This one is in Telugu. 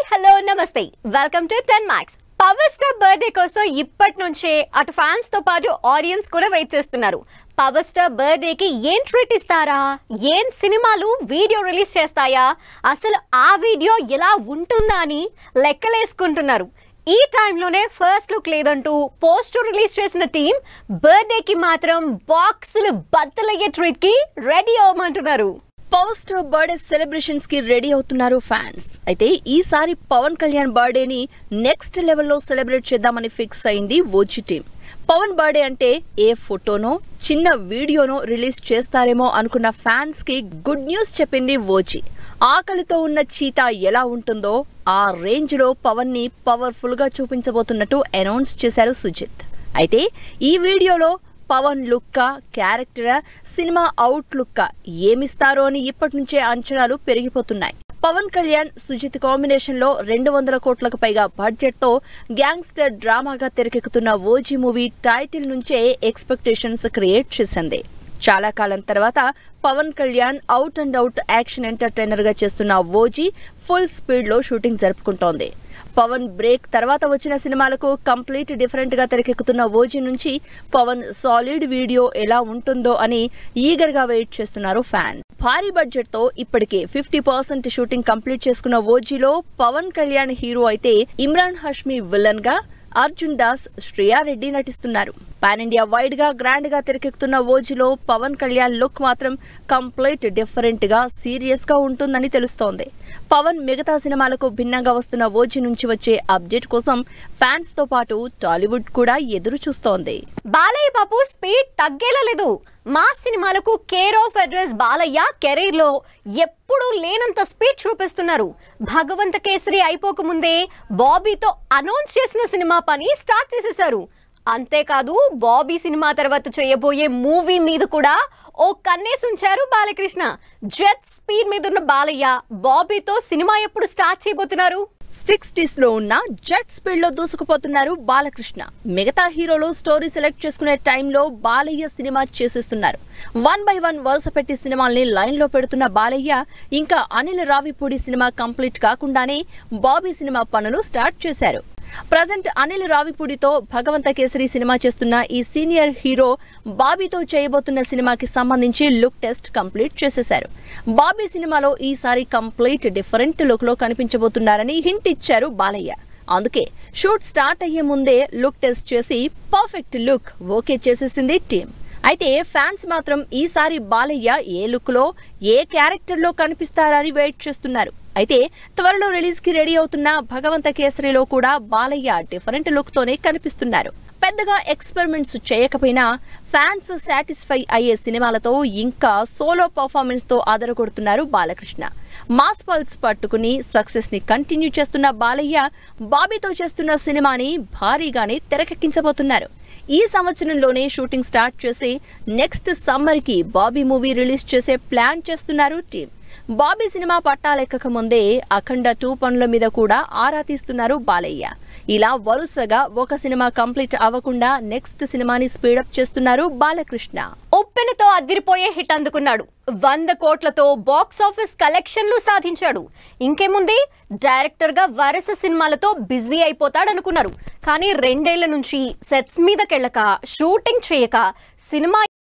హలో నమస్తే welcome to ten max power star birthday కోసం ఇప్పటి నుంచే అటు ఫ్యాన్స్ తో పాటు ఆడియన్స్ కూడా వెయిట్ చేస్తున్నారు పవర్ స్టార్ బర్త్డే కి ఏం ట్రీట్ ఇస్తారా ఏం సినిమాలు వీడియో రిలీజ్ చేస్తాయా అసలు ఆ వీడియో ఎలా ఉంటుందా అని లెక్కలేసుకుంటున్నారు ఈ టైంలోనే ఫస్ట్ లుక్ లేదంటూ పోస్టర్ రిలీజ్ చేసిన టీం బర్త్డేకి మాత్రం బాక్సులు బద్దలయ్యే ట్రీట్ కి రెడీ అవ్వమంటున్నారు పోస్ట్ బర్త్డే సెలబ్రేషన్స్ కి రెడీ అవుతున్నారు ఫ్యాన్స్ అయితే ఈసారి పవన్ కళ్యాణ్ బర్త్డేని నెక్స్ట్ లెవెల్లో సెలబ్రేట్ చేద్దామని ఫిక్స్ అయింది ఓజీ టీం పవన్ బర్త్డే అంటే ఏ ఫోటోనో చిన్న వీడియోనో రిలీజ్ చేస్తారేమో అనుకున్న ఫ్యాన్స్ కి గుడ్ న్యూస్ చెప్పింది ఓజీ ఆకలితో ఉన్న చీతా ఎలా ఉంటుందో ఆ రేంజ్ లో పవన్ ని పవర్ఫుల్ గా చూపించబోతున్నట్టు అనౌన్స్ చేశారు సుజిత్ అయితే ఈ వీడియోలో పవన్ లుక్క క్యారెక్టర్ సినిమా అవుట్ లుక్క ఏమిస్తారో అని ఇప్పటి నుంచే అంచనాలు పెరిగిపోతున్నాయి పవన్ కళ్యాణ్ సుజిత్ కాంబినేషన్ లో రెండు వందల కోట్లకు పైగా బడ్జెట్ తో గ్యాంగ్స్టర్ డ్రామాగా తెరకెక్కుతున్న ఓజీ మూవీ టైటిల్ నుంచే ఎక్స్పెక్టేషన్స్ క్రియేట్ చేసింది చాలా కాలం తర్వాత Pawan Kalyan out and out action entertainer గా చేస్తున్న ఓజీ ఫుల్ స్పీడ్ లో షూటింగ్ జరుపుకుంటోంది పవన్ బ్రేక్ తర్వాత వచ్చిన సినిమాలకు కంప్లీట్ డిఫరెంట్ గా తెరకెక్కుతున్న ఓజీ నుంచి పవన్ సాలిడ్ వీడియో ఎలా ఉంటుందో అని ఈగర్ గా వెయిట్ చేస్తున్నారు ఫ్యాన్స్ భారీ బడ్జెట్ తో ఇప్పటికే ఫిఫ్టీ పర్సెంట్ షూటింగ్ కంప్లీట్ చేసుకున్న ఓజీలో పవన్ కళ్యాణ్ హీరో అయితే ఇమ్రాన్ హష్మి విలన్ గా అర్జున్ దాస్ శ్రేయారెడ్డి నటిస్తున్నారు పాన్ ఇండియా వైడ్ గా గ్రాండ్ గా తెరకెక్కుతున్న ఓజీలో పవన్ కళ్యాణ్ లుక్ మాత్రం కంప్లీట్ డిఫరెంట్ గా సీరియస్ గా ఉంటుందని తెలుస్తోంది పవన్ మిగతా సినిమాలకు భిన్నంగా వస్తున్న ఓజీ నుంచి వచ్చే అప్డేట్ కోసం ఫ్యాన్స్ తో పాటు టాలీవుడ్ కూడా ఎదురు చూస్తోంది బాలయ్య బాబు స్పీడ్ తగ్గేలా లేదు మా సినిమాలకు care of address Balayya career లో ఎప్పుడూ లేనంత స్పీడ్ చూపిస్తున్నారు భగవంత కేసరి అయిపోకముందే బాబీతో అనౌన్స్ చేసిన సినిమా పని స్టార్ట్ చేసేశారు అంతేకాదు బాబీ సినిమా తర్వాత చేయబోయే మూవీ మీద కూడా ఓ కన్నేసి ఉంచారు బాలకృష్ణ జెట్ స్పీడ్ మీద ఉన్న బాలయ్య బాబీతో సినిమా ఎప్పుడు స్టార్ట్ చేయబోతున్నారు సిక్స్టీస్ లో ఉన్న జెట్ స్పీడ్ లో దూసుకుపోతున్నారు బాలకృష్ణ మిగతా హీరోలు స్టోరీ సెలెక్ట్ చేసుకునే టైంలో బాలయ్య సినిమా చేసేస్తున్నారు వన్ బై వన్ వరుస పెట్టి సినిమాల్ని లైన్ లో పెడుతున్న బాలయ్య ఇంకా అనిల్ రావిపూడి సినిమా కంప్లీట్ కాకుండానే బాబీ సినిమా పనులు స్టార్ట్ చేశారు ప్రజెంట్ అనిల్ రావిపూడితో భగవంత కేసరి సినిమా చేస్తున్న ఈ సీనియర్ హీరో బాబీతో చేయబోతున్న సినిమాకి సంబంధించి లుక్ టెస్ట్ కంప్లీట్ చేసేశారు బాబీ సినిమాలో ఈసారి కంప్లీట్ డిఫరెంట్ లుక్ లో కనిపించబోతున్నారని హింట్ ఇచ్చారు బాలయ్య అందుకే షూట్ స్టార్ట్ అయ్యే ముందే లుక్ టెస్ట్ చేసి పర్ఫెక్ట్ లుక్ ఓకే చేసేసింది టీం అయితే ఫ్యాన్స్ మాత్రం ఈసారి బాలయ్య ఏ లుక్ లో ఏ క్యారెక్టర్ లో కనిపిస్తారని వెయిట్ చేస్తున్నారు అయితే త్వరలో రిలీజ్ కి రెడీ అవుతున్న భగవంత కేసరిలో కూడా బాలయ్య డిఫరెంట్ లుక్ తోనే కనిపిస్తున్నారు పెద్దగా ఎక్స్పెరిమెంట్స్ చేయకపోయినా ఫ్యాన్స్ సాటిస్ఫై అయ్యే సినిమాలతో ఇంకా సోలో పర్ఫార్మెన్స్ తో ఆదరగొడుతున్నారు బాలకృష్ణ మాస్ పల్స్ పట్టుకుని సక్సెస్ ని కంటిన్యూ చేస్తున్న బాలయ్య బాబీతో చేస్తున్న సినిమాని భారీగానే తెరకెక్కించబోతున్నారు ఈ సంవత్సరంలోనే షూటింగ్ స్టార్ట్ చేసి నెక్స్ట్ సమ్మర్ కి బాబీ మూవీ రిలీజ్ చేసే ప్లాన్ చేస్తున్నారు టీం బాబీ సినిమా పట్టాలెక్కక ముందే అఖండ టూ పనుల మీద కూడా ఆరా తీస్తున్నారు బాలయ్య ఇలా వరుసగా ఒక సినిమా కంప్లీట్ అవ్వకుండా నెక్స్ట్ సినిమాని స్పీడప్ చేస్తున్నారు బాలకృష్ణ ఉప్పెనతో అదిరిపోయే హిట్ అందుకున్నాడు వంద కోట్లతో బాక్స్ ఆఫీస్ కలెక్షన్లు సాధించాడు ఇంకేముంది డైరెక్టర్ గా వరుస సినిమాలతో బిజీ అయిపోతాడు అనుకున్నారు కానీ రెండేళ్ల నుంచి సెట్స్ మీదకెళ్ళక షూటింగ్ చేయక సినిమా